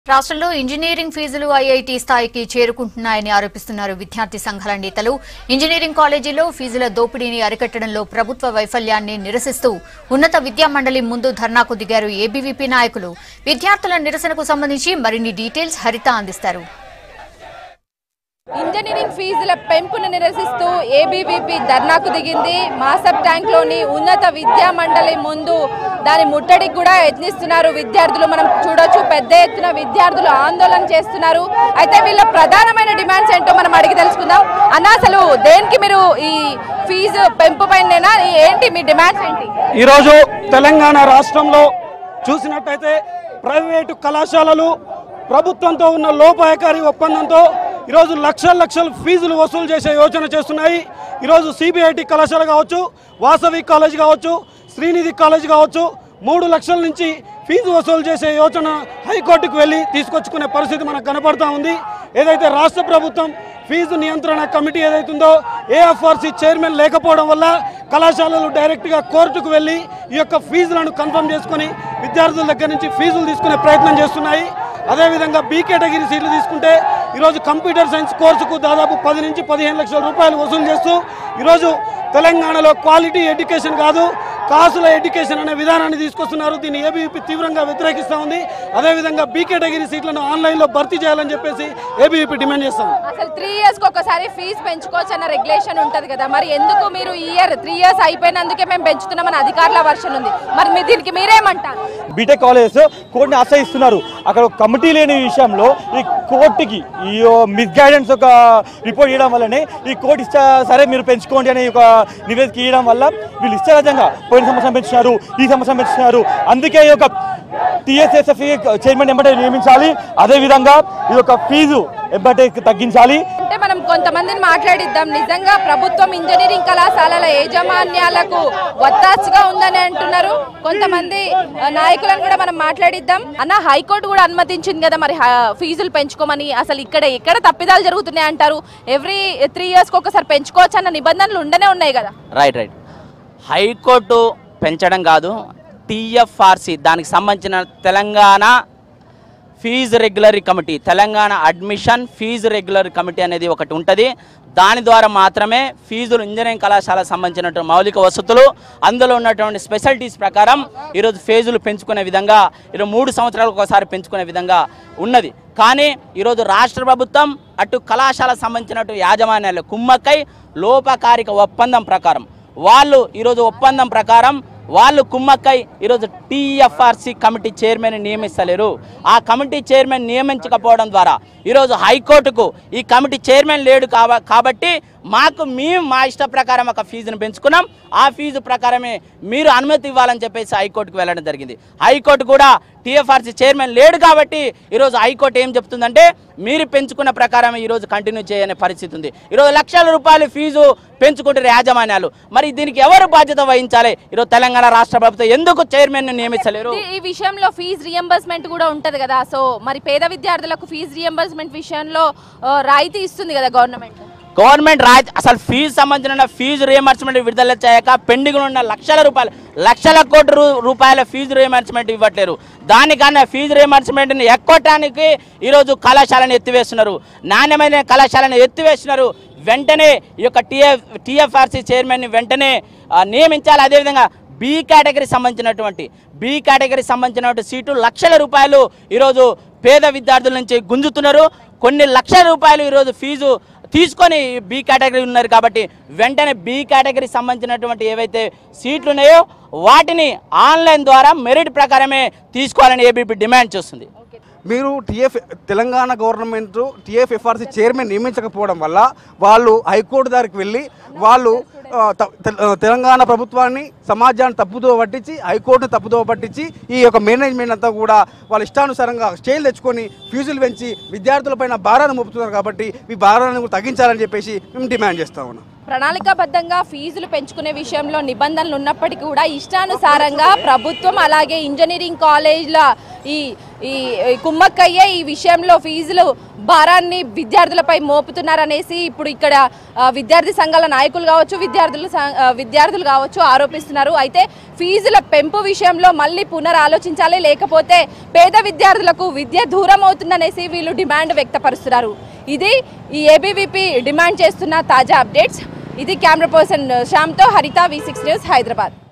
రాష్ట్రంలో ఇంజనీరింగ్ ఫీజులు ఐఐటి స్థాయికి చేరుకుంటున్నాయని ఆరోపిస్తున్నారు విద్యార్థి సంఘాల నేతలు ఇంజనీరింగ్ కాలేజీలో ఫీజుల దోపిడీని అరికట్టడంలో ప్రభుత్వ వైఫల్యాన్ని నిరసిస్తూ ఉన్నత విద్యా మండలి ముందు ధర్నాకు దిగారు ఏబీవీపీ నాయకులు విద్యార్థుల నిరసనకు సంబంధించి మరిన్ని డీటెయిల్స్ హరిత అందిస్తారు ఇంజనీరింగ్ ఫీజుల పెంపును నిరసిస్తూ ఏబీవీపీ ధర్నాకు దిగింది మాసబ్ ట్యాంక్లోని ఉన్నత విద్యా మండలి ముందు దాని ముట్టడికి కూడా యత్నిస్తున్నారు విద్యార్థులు మనం చూడొచ్చు పెద్ద ఎత్తున విద్యార్థులు ఆందోళన చేస్తున్నారు అయితే వీళ్ళ ప్రధానమైన డిమాండ్స్ ఏంటో మనం అడిగి తెలుసుకుందాం అన్న అసలు దేనికి మీరు ఈ ఫీజు పెంపు పైన ఏంటి మీ డిమాండ్స్ ఏంటి ఈరోజు తెలంగాణ రాష్ట్రంలో చూసినట్టయితే ప్రైవేటు కళాశాలలు ప్రభుత్వంతో ఉన్న లోపాయకారి ఒప్పందంతో ఈరోజు లక్షల లక్షల ఫీజులు వసూలు చేసే యోచన చేస్తున్నాయి ఈరోజు సిబిఐటి కళాశాల కావచ్చు వాసవి కాలేజ్ కావచ్చు శ్రీనిధి కాలేజ్ కావచ్చు మూడు లక్షల నుంచి ఫీజు వసూలు చేసే యోచన హైకోర్టుకు వెళ్ళి తీసుకొచ్చుకునే పరిస్థితి మనకు కనపడతా ఉంది ఏదైతే రాష్ట్ర ప్రభుత్వం ఫీజు నియంత్రణ కమిటీ ఏదైతుందో ఏఎఫ్ఆర్సీ చైర్మన్ లేకపోవడం వల్ల కళాశాలలు డైరెక్ట్గా కోర్టుకు వెళ్ళి ఈ యొక్క ఫీజులను కన్ఫర్మ్ చేసుకొని విద్యార్థుల దగ్గర నుంచి ఫీజులు తీసుకునే ప్రయత్నం చేస్తున్నాయి అదేవిధంగా బీ కేటగిరీ సీట్లు తీసుకుంటే ఈరోజు కంప్యూటర్ సైన్స్ కోర్సుకు దాదాపు పది నుంచి పదిహేను లక్షల రూపాయలు వసూలు చేస్తూ ఈరోజు తెలంగాణలో క్వాలిటీ ఎడ్యుకేషన్ కాదు కాసుల ఎడ్యుకేషన్ అనే విధానాన్ని తీసుకొస్తున్నారు దీన్ని ఏబీవీపీ తీవ్రంగా వ్యతిరేకిస్తూ ఉంది అదేవిధంగా బీ కేటగిరీ సీట్లను ఆన్లైన్లో భర్తీ చేయాలని చెప్పేసి ఏబీవీపీ డిమాండ్ చేస్తాం అసలు త్రీ ఇయర్స్ కి ఒకసారి ఫీజు పెంచుకోవచ్చు అన్న రెగ్యులేషన్ ఉంటది కదా మరి ఎందుకు మీరు ఈ ఇయర్ త్రీ ఇయర్స్ అయిపోయినందుకే మేము పెంచుతున్నామని అధికారుల వర్షన్ ఉంది మరి మీ దీనికి మీరేమంటారు బీటెక్ కాలేజెస్ కోర్టుని ఆశ్రయిస్తున్నారు అక్కడ ఒక కమిటీ లేని విషయంలో ఈ కోర్టుకి ఈ మిస్ గైడెన్స్ ఒక రిపోర్ట్ ఇవ్వడం వల్లనే ఈ కోర్టు ఇష్ట సరే మీరు పెంచుకోండి అనే ఒక నివేదిక ఇవ్వడం వల్ల వీళ్ళు ఇష్టరాజ్యంగా పోయిన సంవత్సరం పెంచుతున్నారు ఈ సంవత్సరం పెంచుతున్నారు అందుకే ఈ యొక్క టీఎస్ఎస్ఎఫ్ చైర్మన్ ఎంబటే నియమించాలి అదేవిధంగా ఈ యొక్క ఫీజు ఎంబటే తగ్గించాలి అంటే మనం కొంతమందిని మాట్లాడిద్దాం నిజంగా ప్రభుత్వం ఇంజనీరింగ్ కళాశాలల యాజమాన్యాలకు వత్తాసుగా ఉందని అంటున్నారు కొంతమంది ఆ, నాయకులను కూడా మనం మాట్లాడిద్దాం అన్న హైకోర్టు కూడా అనుమతించింది కదా మరి హా- ఫీజులు పెంచుకోమని అసలు ఇక్కడ ఎక్కడ తప్పిదాలు జరుగుతున్నాయి అంటారు ఎవ్రీ త్రీ ఇయర్స్కి ఒకసారి పెంచుకోవచ్చు అన్న నిబంధనలు ఉండనే ఉన్నాయి కదా రైట్ రైట్ హైకోర్టు పెంచడం కాదు టీఎఫ్ఆర్సి దానికి సంబంధించిన Telangana fee regulatory committee Telangana admission fee regulatory committee అనేది ఒకటి ఉంటుంది దాని ద్వారా మాత్రమే ఫీజులు ఇంజనీరింగ్ కళాశాలకు సంబంధించినటువంటి మౌలిక వసతులు అందులో ఉన్నటువంటి స్పెషాలిటీస్ ప్రకారం ఈరోజు ఫీజులు పెంచుకునే విధంగా ఈరోజు మూడు సంవత్సరాలకు ఒకసారి పెంచుకునే విధంగా ఉన్నది కానీ ఈరోజు రాష్ట్ర ప్రభుత్వం అటు కళాశాలకు సంబంధించినట్టు యాజమాన్యాలు కుమ్మక్కై లోపకారిక ఒప్పందం ప్రకారం వాళ్ళు ఈరోజు ఒప్పందం ప్రకారం వాళ్ళు కుమ్మక్కై ఈరోజు టీఎఫ్ఆర్సి కమిటీ చైర్మన్ నియమిస్తలేరు ఆ కమిటీ చైర్మన్ నియమించకపోవడం ద్వారా ఈరోజు హైకోర్టుకు ఈ కమిటీ చైర్మన్ లేడు కాబ కాబట్టి మాకు మేము మా ఇష్ట ప్రకారం ఒక ఫీజును పెంచుకున్నాం ఆ ఫీజు ప్రకారమే మీరు అనుమతి ఇవ్వాలని చెప్పేసి హైకోర్టుకు వెళ్ళడం జరిగింది హైకోర్టు కూడా టీఎఫ్ఆర్సీ చైర్మన్ లేడు కాబట్టి ఈరోజు హైకోర్టు ఏం చెప్తుందంటే మీరు పెంచుకున్న ప్రకారం ఈరోజు కంటిన్యూ చేయనే పరిస్థితి ఉంది ఈరోజు లక్షల రూపాయలు ఫీజు పెంచుకుంటారు యాజమాన్యాలు మరి దీనికి ఎవరు బాధ్యత వహించాలి ఈరోజు తెలంగాణ రాష్ట్ర ప్రభుత్వం ఎందుకు చైర్మన్ నియమించలేరు ఈ- ఈ విషయంలో ఫీజు రియంబర్స్మెంట్ కూడా ఉంటది కదా సో మరి పేద విద్యార్థులకు ఫీజు రియంబర్స్మెంట్ విషయంలో ఆ, రాయితీ ఇస్తుంది కదా గవర్నమెంట్ గవర్నమెంట్ రాజ్ అసలు ఫీజు సంబంధించిన ఫీజు రియంబర్స్మెంట్ విడుదల చేయక పెండింగ్ ఉన్న లక్షల రూపాయలు లక్షల కోట్ల రూ- రూపాయల ఫీజు రియంబర్స్మెంట్ ఇవ్వట్లేరు దానికన్నా ఫీజు రియంబర్స్మెంట్ని ఎక్కొట్టడానికి ఈరోజు కళాశాలను ఎత్తివేస్తున్నారు నాణ్యమైన కళాశాలను ఎత్తివేస్తున్నారు వెంటనే ఈ యొక్క టీఎఫ్ టీఎఫ్ఆర్సీ చైర్మన్ని వెంటనే ఆ, నియమించాలి అదేవిధంగా బి కేటగిరీ సంబంధించినటువంటి బి కేటగిరీ సంబంధించినటువంటి సీటు లక్షల రూపాయలు ఈరోజు పేద విద్యార్థుల నుంచి గుంజుతున్నారు కొన్ని లక్షల రూపాయలు ఈరోజు ఫీజు తీసుకొని బి కేటగిరీ ఉన్నారు కాబట్టి వెంటనే బి కేటగిరీ సంబంధించినటువంటి ఏవైతే సీట్లు ఉన్నాయో వాటిని ఆన్లైన్ ద్వారా మెరిట్ ప్రకారమే తీసుకోవాలని ఏబీపీ డిమాండ్ చేస్తుంది మీరు TF Telangana government TFFRC chairman నియమించకపోవడం వల్ల వాళ్ళు హైకోర్టు దగ్గరికి వెళ్ళి వాళ్ళు ఆ, త- తె- ఆ, తెలంగాణ ప్రభుత్వాన్ని సమాజాన్ని తప్పుదో పట్టించి హైకోర్టును తప్పుదో పట్టించి ఈ యొక్క మేనేజ్మెంట్ అంతా కూడా వాళ్ళ ఇష్టానుసారంగా స్టేలు తెచ్చుకొని ఫీజులు పెంచి విద్యార్థులపైన భారాన్ని మోపుతున్నారు కాబట్టి ఈ భారాన్ని కూడా తగ్గించాలని చెప్పేసి మేము డిమాండ్ చేస్తా ఉన్నాం ప్రణాళికాబద్ధంగా ఫీజులు పెంచుకునే విషయంలో నిబంధనలు ఉన్నప్పటికీ కూడా ఇష్టానుసారంగా ప్రభుత్వం అలాగే ఇంజనీరింగ్ కాలేజ్ల ఈ ఈ ఈ కుమ్మక్కయ్యే ఈ విషయంలో ఫీజులు భారాన్ని విద్యార్థులపై మోపుతున్నారనేసి ఇప్పుడు ఇక్కడ ఆ, విద్యార్థి సంఘాల నాయకులు కావచ్చు విద్యార్థులు సం- ఆ, విద్యార్థులు కావచ్చు ఆరోపిస్తున్నారు అయితే ఫీజుల పెంపు విషయంలో మళ్ళీ పునరాలోచించాలి లేకపోతే పేద విద్యార్థులకు విద్య దూరం అవుతుందనేసి వీళ్ళు డిమాండ్ వ్యక్తపరుస్తున్నారు ఇది ఈ ఏబీవీపీ డిమాండ్ చేస్తున్న తాజా అప్డేట్స్ ఇది కెమెరా పర్సన్ శ్యామ్తో హరిత వి సిక్స్ న్యూస్ హైదరాబాద్